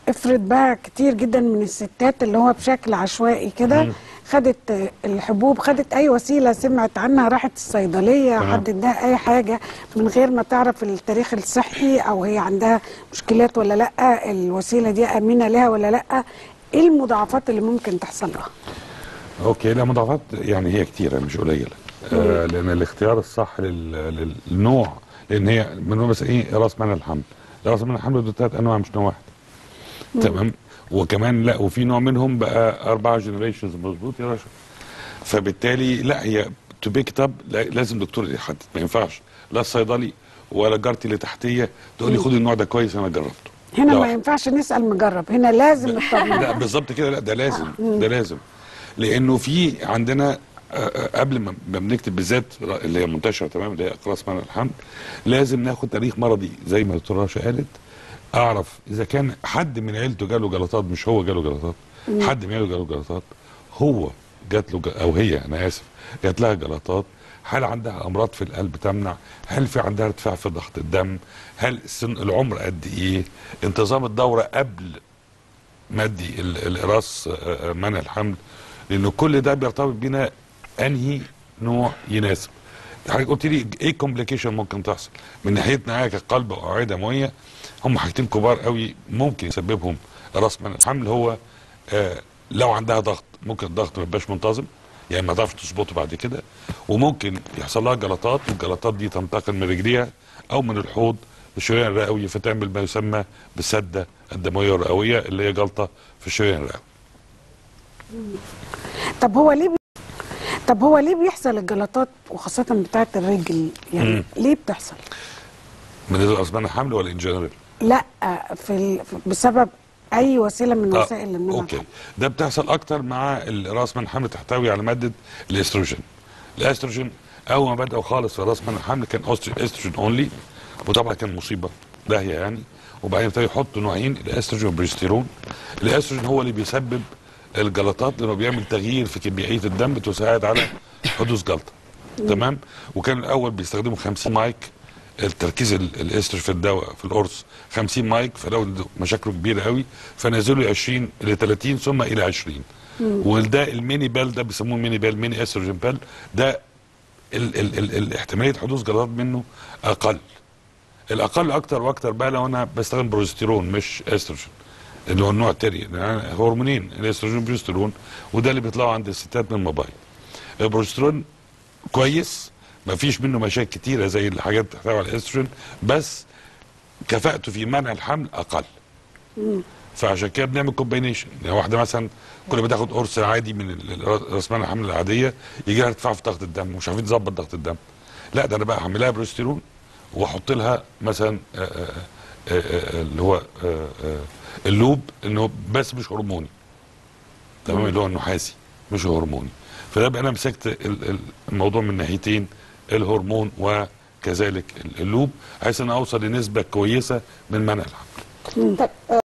افرض بقى كتير جدا من الستات اللي هو بشكل عشوائي كده خدت آه، الحبوب خدت اي وسيله سمعت عنها راحت الصيدليه تمام. حد اداها اي حاجه من غير ما تعرف التاريخ الصحي او هي عندها مشكلات ولا لا الوسيله دي امنه لها ولا لا ايه المضاعفات اللي ممكن تحصل لها اوكي لا مضاعفات يعني هي كتيره مش قليله آه لان الاختيار الصح لل- للنوع لان هي بنقول مثلا ايه راس مال الحمل راس مال الحمل ده ثلاث انواع مش نوع واحد تمام وكمان لا وفي نوع منهم بقى اربعه جنريشنز مظبوط يا رشا فبالتالي لا هي تو بيك اب لازم دكتور يحدد ما ينفعش لا الصيدلي ولا جارتي اللي تحتيه تقول لي خد النوع ده كويس انا جربته هنا لا. ما ينفعش نسال مجرب هنا لازم نطمن لا بالظبط كده لا ده لازم ده لازم لانه في عندنا آه، آه، قبل ما ما بنكتب بالذات اللي هي منتشره تمام اللي هي اقراص منع الحمل لازم ناخد تاريخ مرضي زي ما الدكتوره رشا قالت اعرف اذا كان حد من عيلته جاله جلطات مش هو جاله جلطات حد من عيلته جاله جلطات هو جات له ج- او هي انا اسف جات لها جلطات هل عندها امراض في القلب تمنع هل في عندها ارتفاع في ضغط الدم هل سن العمر قد ايه انتظام الدوره قبل مادي ال- القراص آه، آه، منع الحمل لانه كل ده بيرتبط بينا انهي نوع يناسب حضرتك قلت لي ايه كومبليكيشن ممكن تحصل من ناحيتنا انا كقلب او اوعيه دمويه هم حاجتين كبار قوي ممكن يسببهم راس منع الحمل هو آه لو عندها ضغط ممكن الضغط ما يبقاش منتظم يعني ما تعرفش تظبطه بعد كده وممكن يحصل لها جلطات والجلطات دي تنتقل من رجليها او من الحوض للشريان الرئوي فتعمل ما يسمى بالسده الدمويه الرئويه اللي هي جلطه في الشريان الرئوي طب هو ليه بي... طب هو ليه بيحصل الجلطات وخاصة بتاعة الرجل يعني مم. ليه بتحصل؟ من الاسبان الحمل ولا ان جنرال؟ لا في ال... بسبب أي وسيلة من آه، وسائل المنع اوكي ده بتحصل اكتر مع راس من الحمل تحتوي على ماده الاستروجين الاستروجين اول ما بداوا خالص في راس من الحمل كان أوست- استروجين اونلي وطبعا كان مصيبه داهيه يعني وبعدين ابتدوا يحطوا نوعين الاستروجين والبريستيرون الاستروجين هو اللي بيسبب الجلطات لانه بيعمل تغيير في كميائيه الدم بتساعد على حدوث جلطه تمام وكان الاول بيستخدموا 50 مايك التركيز ال- الاستروجين في الدواء في القرص 50 مايك فلو مشاكله كبيره قوي فنزلوا 20 ل 30 ثم الى 20 وده الميني بال ده بيسموه ميني بال ميني استروجين بال ده ال ال ال ال احتماليه حدوث جلطات منه اقل الاقل اكتر واكتر بقى لو انا بستخدم بروستيرون مش استروجين اللي هو النوع التاني لأن هرمونين الاستروجين والبروستيرون وده اللي بيطلعوا عند الستات من الموبايل البروستيرون كويس ما فيش منه مشاكل كتيره زي الحاجات اللي بتحتوي على الاستروجين بس كفاءته في منع الحمل اقل فعشان كده بنعمل كومبينيشن يعني واحده مثلا كل ما تاخد قرص عادي من ال- ال- راس منع الحمل العاديه يجي لها ارتفاع في ضغط الدم ومش عارفين تظبط ضغط الدم لا ده انا بقى هعمل لها بروستيرون واحط لها مثلا آه، آه، آه، آه، اللي هو آه، آه، اللوب انه بس مش هرموني تمام اللي هو النحاسي مش هرموني فده بقى انا مسكت ال- ال- الموضوع من ناحيتين الهرمون وكذلك ال- اللوب بحيث ان اوصل لنسبه كويسه من منع الحمل طب